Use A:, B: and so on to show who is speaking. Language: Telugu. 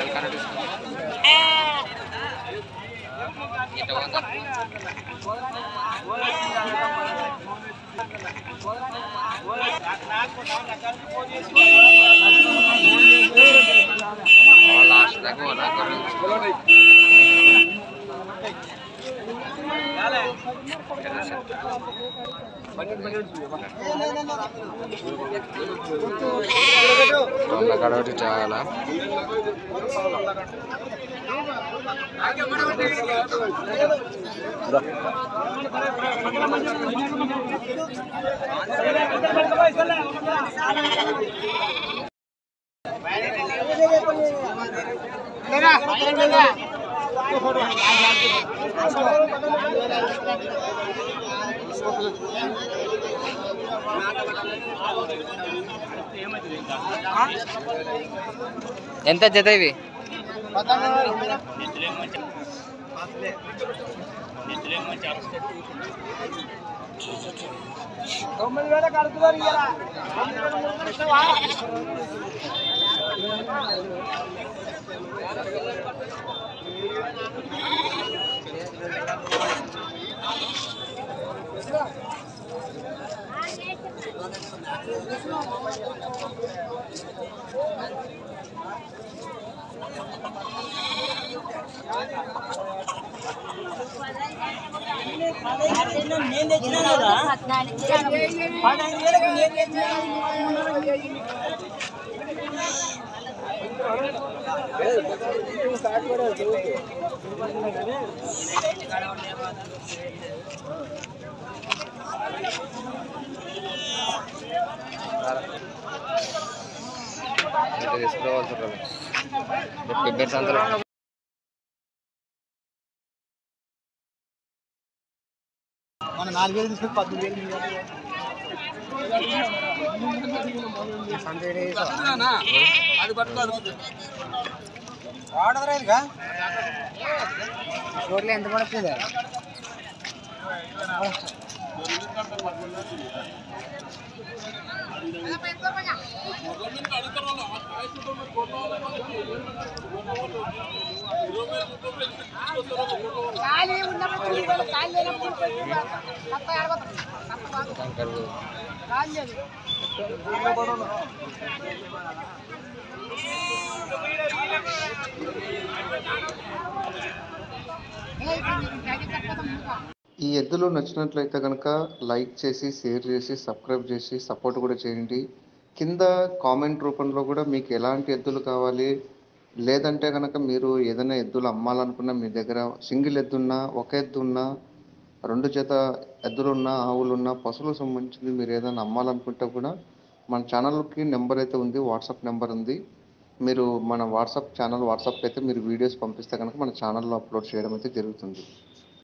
A: లాస్ట్ దాకా పోనా వాళ్ళ కడవటి చాలా ఎంత జత ఇవి
B: నేను తెచ్చినా కదా పదహైదు వేలకు నేను తెచ్చినా
A: ఇంత తీసుకోవాల్సి ఉంటుంది పెబ్బెర్స్ అందరూ
B: మన నాలుగు వేలు తీసుకుని పద్దెనిమిది వేలు మిగిలాయి. వాడదురా ఇదిగా?
A: రోడ్లు ఎంత పడుతుంది
C: ఈ ఎద్దులు నచ్చినట్లయితే కనుక లైక్ చేసి షేర్ చేసి సబ్స్క్రైబ్ చేసి సపోర్ట్ కూడా చేయండి కింద కామెంట్ రూపంలో కూడా మీకు ఎలాంటి ఎద్దులు కావాలి లేదంటే కనుక మీరు ఏదైనా ఎద్దులు అమ్మాలనుకున్నా మీ దగ్గర సింగిల్ ఎద్దున్నా ఒక ఎద్దు ఉన్నా రెండు జత ఎద్దులున్నా ఆవులున్నా పశువులకు సంబంధించింది మీరు ఏదైనా అమ్మాలనుకుంటే కూడా మన ఛానల్కి నెంబర్ అయితే ఉంది వాట్సాప్ నెంబర్ ఉంది మీరు మన వాట్సాప్ ఛానల్ వాట్సాప్ అయితే మీరు వీడియోస్ పంపిస్తే కనుక మన ఛానల్లో అప్లోడ్ చేయడం అయితే జరుగుతుంది